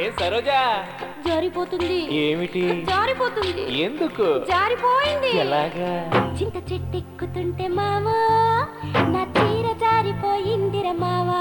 ఏ సరోజా జారిపోతుంది ఏమిటి జారిపోతుంది ఎందుకు జారిపోయింది ఎలాగా చింత చెట్టు ఎక్కుతుంటే మావా నా చీర జారిపోయిందిర మావా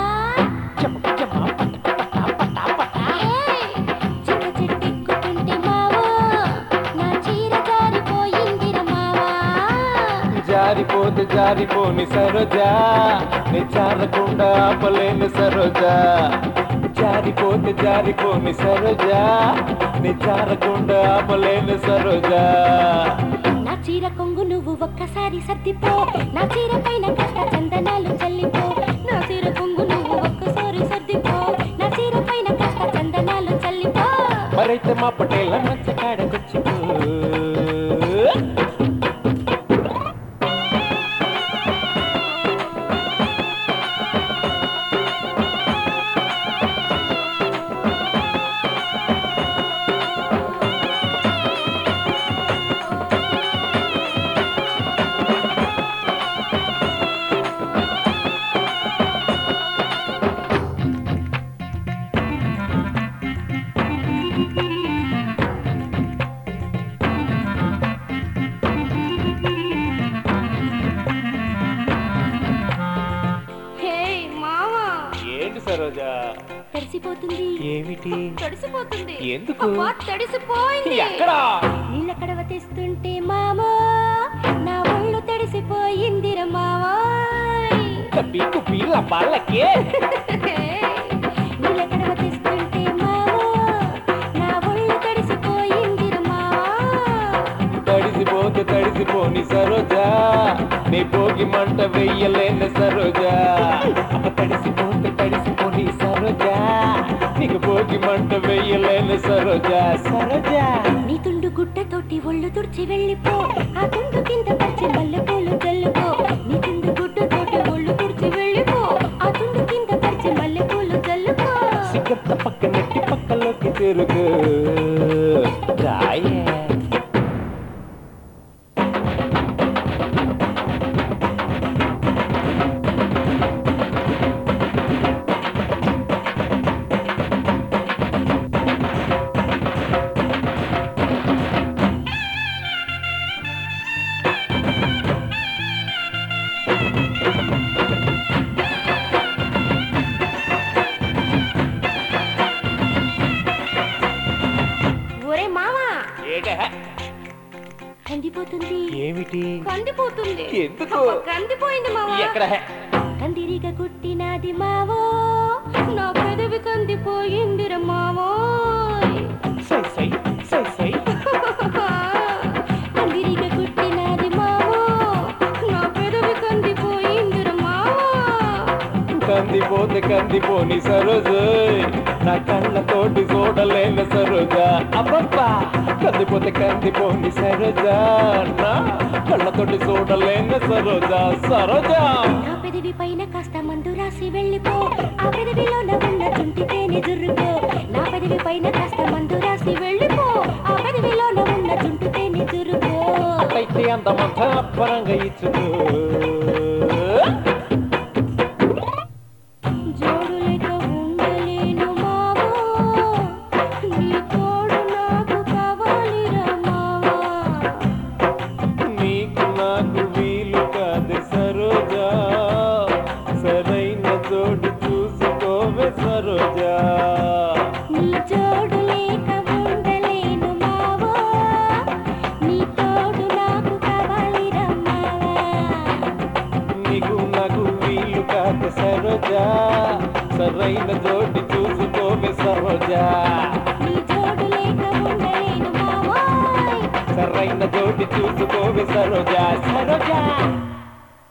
ఏయ్! చింత చెట్టు ఎక్కుతుంటే మావా నా చీర జారిపోయిందిర మావా జారిపోతే జారిపోని సరోజా నీ జారకుండా ఆపలేని సరోజా జారిపోతే జారిపోని సరోజా నీ జారకుండా ఆపలేని సరోజా నా చీర కొంగు నువ్వు ఒక్కసారి సర్దిపో నా చీర పైన కష్ట చందనాలు చల్లిపో నా చీర కొంగు నువ్వు ఒక్కసారి సర్దిపో నా చీర పైన కష్ట చందనాలు చల్లిపో మరైతే మా పటేల మంచ కాడకొచ్చిపో హే మావా ఏంటి సరోజా తడిసిపోతుంది ఏమిటి తడిసిపోతుంది ఎందుకు? అబ్బా, తడిసిపోయింది ఎక్కడా నీళ్ళ కడవ తెస్తుంటే మామా నా ఒళ్ళు తడిసిపోయిందిర మావా పీకు పీల బాలకే నీళ్ళ కడవ తెస్తుంటే మావా నా ఒళ్ళు తడిసిపోయిందిర మావా తడిసిపోతే తడిసిపోని సరోజా నీ భోగి మంట వెయ్యలేని సరోజా అమ్మ తడిసిపోతే తడిసిపోని సరోజా నీకు భోగి మంట వెయ్యలేని సరోజా సరోజా నీ తుండు గుడ్డతోటి ఒళ్ళు తుడిచి వెళ్ళిపో ఆ తుండు కింద పరిచి మల్లెపూలు చల్లుకో నీ తుండు గుడ్డతోటి ఒళ్ళు తుడిచి వెళ్ళిపో ఆ తుండు కింద పరిచి మల్లెపూలు చల్లుకో సిగరెట్ పక్క నెట్టి పక్కలోకి తిరుగు రాయే ఒరే మావా ఏటే కందిపోతుంది ఏమిటి కందిపోతుంది ఎందుకు? అబ్బా, కందిపోయింది మావా ఎక్కడ కందిరిగా కుట్టినది మావో నా పెదవి కందిపోయిందిర మావో సై సై సై సై కందిరిగా కుట్టినది మావో నా పెదవి కందిపోయిందిర మావో కందిపోతే కందిపోని సరోజు నా కళ్ళతోటి చూడలేని సరోజా అబ్బబ్బా కందిపోతే కందిపోని సరోజా నా కళ్ళతోటి చూడలేని సరోజా సరోజా నా పెదవి పైన కాస్త మందు రాసి వెళ్ళిపో ఆ పెదవిలో ఉన్న చుంటి తేనె జుర్రుకో నా పెదవి పైన కాస్త మందు రాసి వెళ్ళిపో ఆ పెదవిలో ఉన్న చుంటి తేనె జుర్రుకో అయితే అందమంతా అప్పరంగా ఇచ్చుకో జోడు లేక ఉండలేను మావో నీ తోడు నాకు కావాలిరా మావా నీకు నాకు వీలు కాదు సరోజా సరైన జోడు చూసుకోవే సరోజా నీ జోడు లేక ఉండలేను మావో నీ తోడు నాకు కావాలిరా మావా నీకు నాకు వీలు కాదు సరోజా సరైన జోడు చూసుకోవే సరోజా నీ జోడు లేక ఉండలేను మావోయ్ సరైన జోడు చూసుకోవే సరోజా సరోజా